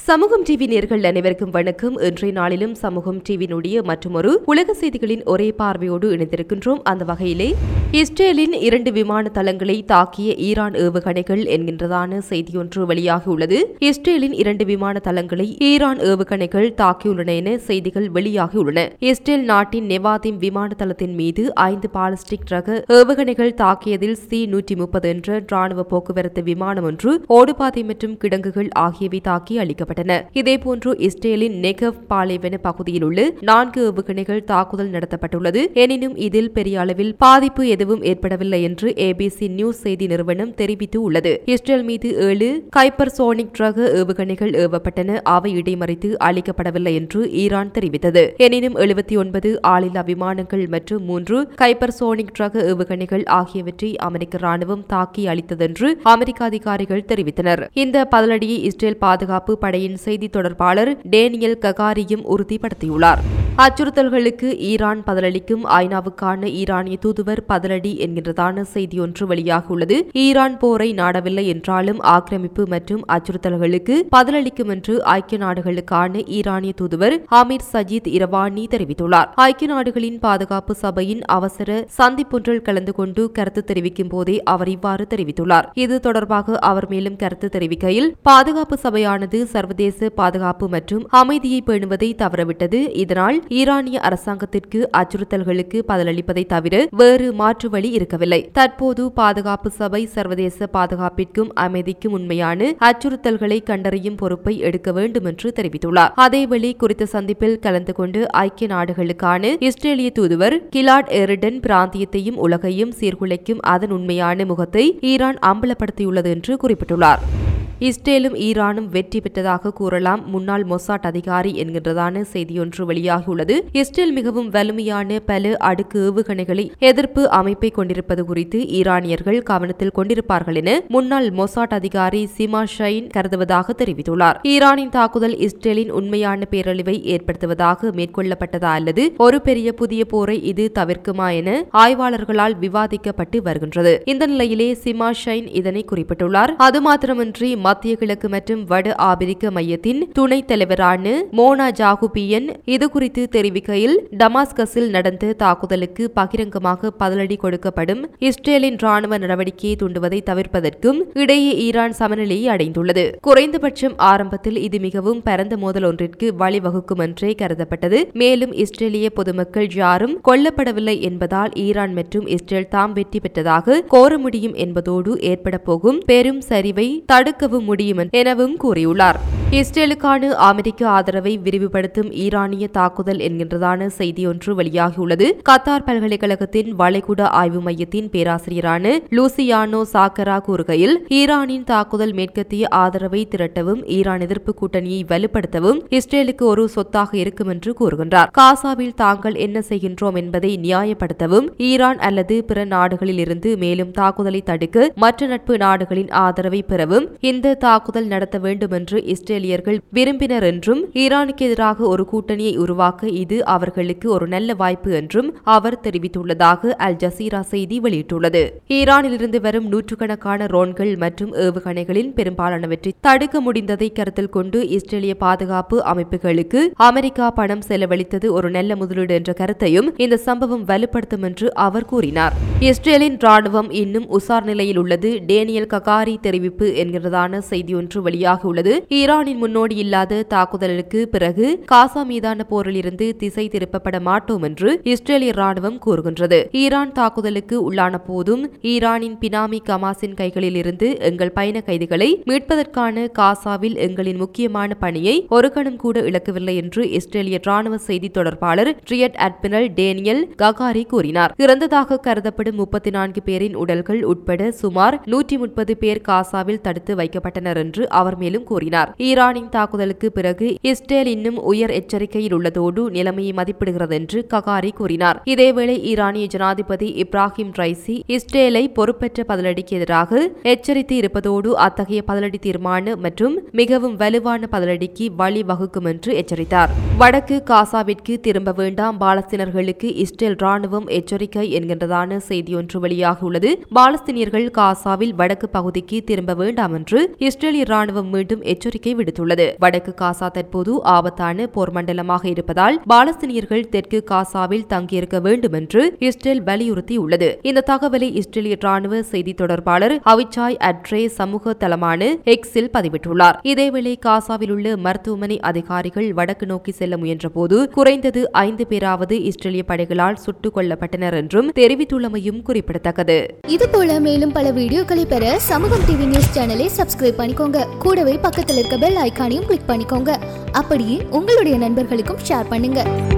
சமூகம் டிவி நேர்கள் அனைவருக்கும் வணக்கம் இன்றைய நாளிலும் சமூகம் டிவியினுடைய மற்றொரு உலக செய்திகளின் ஒரே பார்வையோடு இணைந்திருக்கின்றோம் அந்த வகையிலே இஸ்ரேலின் இரண்டு விமான தளங்களை தாக்கிய ஈரான் ஏவுகணைகள் என்கின்றதான செய்தியொன்று வெளியாகியுள்ளது இஸ்ரேலின் இரண்டு விமான தளங்களை ஈரான் ஏவுகணைகள் தாக்கியுள்ளன என செய்திகள் வெளியாகியுள்ளன இஸ்ரேல் நாட்டின் நெவாதிம் விமான தளத்தின் மீது ஐந்து பாலிஸ்டிக் ரக ஏவுகணைகள் தாக்கியதில் சி நூற்றி முப்பது என்ற ராணுவ போக்குவரத்து விமானம் ஒன்று ஓடுபாதை மற்றும் கிடங்குகள் ஆகியவை தாக்கி அளிக்கப்பட்டன இதேபோன்று இஸ்ரேலின் நெகவ் பாலைவன பகுதியில் உள்ள நான்கு ஏவுகணைகள் தாக்குதல் நடத்தப்பட்டுள்ளது எனினும் இதில் பெரிய அளவில் பாதிப்பு எதுவும் ஏற்படவில்லை என்று ஏபிசி நியூஸ் செய்தி நிறுவனம் தெரிவித்து உள்ளது இஸ்ரேல் மீது ஏழு கைப்பர்சோனிக் ரக ஏவுகணைகள் ஏவப்பட்டன அவை இடைமறித்து அளிக்கப்படவில்லை என்று ஈரான் தெரிவித்தது எனினும் எழுபத்தி ஒன்பது ஆளில்லா விமானங்கள் மற்றும் மூன்று கைப்பர்சோனிக் ரக ஏவுகணைகள் ஆகியவற்றை அமெரிக்க ராணுவம் தாக்கி அளித்ததென்று அமெரிக்க அதிகாரிகள் தெரிவித்தனர் இந்த பதிலடியை இஸ்ரேல் பாதுகாப்பு படையின் செய்தி தொடர்பாளர் டேனியல் ககாரியும் உறுதிப்படுத்தியுள்ளார் அச்சுறுத்தல்களுக்கு ஈரான் பதிலளிக்கும் ஐநாவுக்கான ஈரானிய தூதுவர் பதிலடி என்கின்றதான செய்தி ஒன்று வெளியாகியுள்ளது ஈரான் போரை நாடவில்லை என்றாலும் ஆக்கிரமிப்பு மற்றும் அச்சுறுத்தல்களுக்கு பதிலளிக்கும் என்று ஐக்கிய நாடுகளுக்கான ஈரானிய தூதுவர் ஹமீர் சஜித் இரவானி தெரிவித்துள்ளார் ஐக்கிய நாடுகளின் பாதுகாப்பு சபையின் அவசர சந்திப்பொன்றில் கலந்து கொண்டு கருத்து தெரிவிக்கும் போதே அவர் இவ்வாறு தெரிவித்துள்ளார் இது தொடர்பாக அவர் மேலும் கருத்து தெரிவிக்கையில் பாதுகாப்பு சபையானது சர்வதேச பாதுகாப்பு மற்றும் அமைதியை பேணுவதை தவறவிட்டது இதனால் ஈரானிய அரசாங்கத்திற்கு அச்சுறுத்தல்களுக்கு பதிலளிப்பதை தவிர வேறு மாற்று வழி இருக்கவில்லை தற்போது பாதுகாப்பு சபை சர்வதேச பாதுகாப்பிற்கும் அமைதிக்கும் உண்மையான அச்சுறுத்தல்களை கண்டறியும் பொறுப்பை எடுக்க வேண்டும் என்று தெரிவித்துள்ளார் அதேவேளை குறித்த சந்திப்பில் கலந்து கொண்டு ஐக்கிய நாடுகளுக்கான இஸ்ரேலிய தூதுவர் கிலாட் எரிடன் பிராந்தியத்தையும் உலகையும் சீர்குலைக்கும் அதன் உண்மையான முகத்தை ஈரான் அம்பலப்படுத்தியுள்ளது என்று குறிப்பிட்டுள்ளார் இஸ்ரேலும் ஈரானும் வெற்றி பெற்றதாக கூறலாம் முன்னாள் மொசாட் அதிகாரி என்கின்றதான செய்தியொன்று வெளியாகியுள்ளது இஸ்ரேல் மிகவும் வலிமையான பல அடுக்கு ஏவுகணைகளை எதிர்ப்பு அமைப்பை கொண்டிருப்பது குறித்து ஈரானியர்கள் கவனத்தில் கொண்டிருப்பார்கள் என முன்னாள் மொசாட் அதிகாரி சிமா ஷைன் கருதுவதாக தெரிவித்துள்ளார் ஈரானின் தாக்குதல் இஸ்ரேலின் உண்மையான பேரழிவை ஏற்படுத்துவதாக மேற்கொள்ளப்பட்டதா அல்லது ஒரு பெரிய புதிய போரை இது தவிர்க்குமா என ஆய்வாளர்களால் விவாதிக்கப்பட்டு வருகின்றது இந்த நிலையிலே சிமா ஷைன் இதனை குறிப்பிட்டுள்ளார் அது மாத்திரமின்றி மத்திய கிழக்கு மற்றும் வட ஆபிரிக்க மையத்தின் துணைத் தலைவரான மோனா ஜாகுபியன் இது குறித்து தெரிவிக்கையில் டமாஸ்கஸில் நடந்த தாக்குதலுக்கு பகிரங்கமாக பதிலடி கொடுக்கப்படும் இஸ்ரேலின் ராணுவ நடவடிக்கையை தூண்டுவதை தவிர்ப்பதற்கும் இடையே ஈரான் சமநிலையை அடைந்துள்ளது குறைந்தபட்சம் ஆரம்பத்தில் இது மிகவும் பரந்த மோதல் ஒன்றிற்கு வழிவகுக்கும் என்றே கருதப்பட்டது மேலும் இஸ்ரேலிய பொதுமக்கள் யாரும் கொல்லப்படவில்லை என்பதால் ஈரான் மற்றும் இஸ்ரேல் தாம் வெற்றி பெற்றதாக கோர முடியும் என்பதோடு ஏற்பட போகும் பெரும் சரிவை தடுக்கவும் முடியும் எனவும் கூறியுள்ளார் இஸ்ரேலுக்கான அமெரிக்க ஆதரவை விரிவுபடுத்தும் ஈரானிய தாக்குதல் என்கின்றதான செய்தியொன்று வெளியாகியுள்ளது கத்தார் பல்கலைக்கழகத்தின் வளைகுடா ஆய்வு மையத்தின் பேராசிரியரான லூசியானோ சாக்கரா கூறுகையில் ஈரானின் தாக்குதல் மேற்கத்திய ஆதரவை திரட்டவும் ஈரான் எதிர்ப்பு கூட்டணியை வலுப்படுத்தவும் இஸ்ரேலுக்கு ஒரு சொத்தாக இருக்கும் என்று கூறுகின்றார் காசாவில் தாங்கள் என்ன செய்கின்றோம் என்பதை நியாயப்படுத்தவும் ஈரான் அல்லது பிற நாடுகளில் இருந்து மேலும் தாக்குதலை தடுக்க மற்ற நட்பு நாடுகளின் ஆதரவை பெறவும் இந்த தாக்குதல் நடத்த வேண்டும் என்று இஸ்ரேலியர்கள் விரும்பினர் என்றும் ஈரானுக்கு எதிராக ஒரு கூட்டணியை உருவாக்க இது அவர்களுக்கு ஒரு நல்ல வாய்ப்பு என்றும் அவர் தெரிவித்துள்ளதாக அல் ஜசீரா செய்தி வெளியிட்டுள்ளது ஈரானிலிருந்து வரும் நூற்றுக்கணக்கான ரோன்கள் மற்றும் ஏவுகணைகளின் பெரும்பாலானவற்றை தடுக்க முடிந்ததை கருத்தில் கொண்டு இஸ்ரேலிய பாதுகாப்பு அமைப்புகளுக்கு அமெரிக்கா பணம் செலவழித்தது ஒரு நல்ல முதலீடு என்ற கருத்தையும் இந்த சம்பவம் வலுப்படுத்தும் என்று அவர் கூறினார் இஸ்ரேலின் ராணுவம் இன்னும் உசார் நிலையில் உள்ளது டேனியல் ககாரி தெரிவிப்பு என்கிறதான செய்தியொன்று வெளியாகியுள்ளது ஈரானின் முன்னோடி இல்லாத தாக்குதலுக்கு பிறகு காசா மீதான போரில் இருந்து திசை திருப்பப்பட மாட்டோம் என்று இஸ்ரேலிய ராணுவம் கூறுகின்றது ஈரான் தாக்குதலுக்கு உள்ளான போதும் ஈரானின் பினாமி கமாஸின் கைகளில் இருந்து எங்கள் பயண கைதிகளை மீட்பதற்கான காசாவில் எங்களின் முக்கியமான பணியை ஒரு கணம் கூட இழக்கவில்லை என்று இஸ்ரேலிய ராணுவ செய்தி தொடர்பாளர் ட்ரியட் அட்மிரல் டேனியல் ககாரி கூறினார் இறந்ததாக கருதப்படும் முப்பத்தி நான்கு பேரின் உடல்கள் உட்பட சுமார் நூற்றி முப்பது பேர் காசாவில் தடுத்து வைக்கப்பட்டனர் என்று அவர் மேலும் கூறினார் ஈரானின் தாக்குதலுக்கு பிறகு இஸ்ரேல் இன்னும் உயர் எச்சரிக்கையில் உள்ளதோடு நிலைமையை மதிப்பிடுகிறது என்று ககாரி கூறினார் இதேவேளை ஈரானிய ஜனாதிபதி இப்ராஹிம் ரைசி இஸ்ரேலை பொறுப்பற்ற பதிலடிக்கு எதிராக எச்சரித்து இருப்பதோடு அத்தகைய பதிலடி தீர்மான மற்றும் மிகவும் வலுவான பதிலடிக்கு வழிவகுக்கும் என்று எச்சரித்தார் வடக்கு காசாவிற்கு திரும்ப வேண்டாம் பாலஸ்தீனர்களுக்கு இஸ்ரேல் ராணுவம் எச்சரிக்கை என்கின்றதான செய்தியொன்று வெளியாகியுள்ளது பாலஸ்தீனியர்கள் காசாவில் வடக்கு பகுதிக்கு திரும்ப வேண்டாம் என்று இஸ்ரேலிய ராணுவம் மீண்டும் எச்சரிக்கை விடுத்துள்ளது விடுத்துள்ளது வடக்கு காசா தற்போது ஆபத்தான போர் மண்டலமாக இருப்பதால் பாலஸ்தீனியர்கள் தெற்கு காசாவில் தங்கியிருக்க வேண்டும் என்று இஸ்ரேல் வலியுறுத்தியுள்ளது இந்த தகவலை இஸ்ரேலிய ராணுவ செய்தி தொடர்பாளர் அவிச்சாய் அட்ரே சமூக தளமான எக்ஸில் பதிவிட்டுள்ளார் இதேவேளை காசாவில் உள்ள மருத்துவமனை அதிகாரிகள் வடக்கு நோக்கி செல்ல முயன்றபோது குறைந்தது ஐந்து பேராவது இஸ்ரேலிய படைகளால் சுட்டுக் கொல்லப்பட்டனர் என்றும் தெரிவித்துள்ளமையும் குறிப்பிடத்தக்கது இது போல மேலும் பல வீடியோக்களை பெற சமூகம் டிவி நியூஸ் சேனலை சப்ஸ்கிரைப் பண்ணிக்கோங்க கூடவே பக்கத்தில் இருக்க பெல் ஐகானையும் கிளிக் பண்ணிக்கோங்க அப்படியே உங்களுடைய நண்பர்களுக்கும் ஷேர் பண்ணுங்க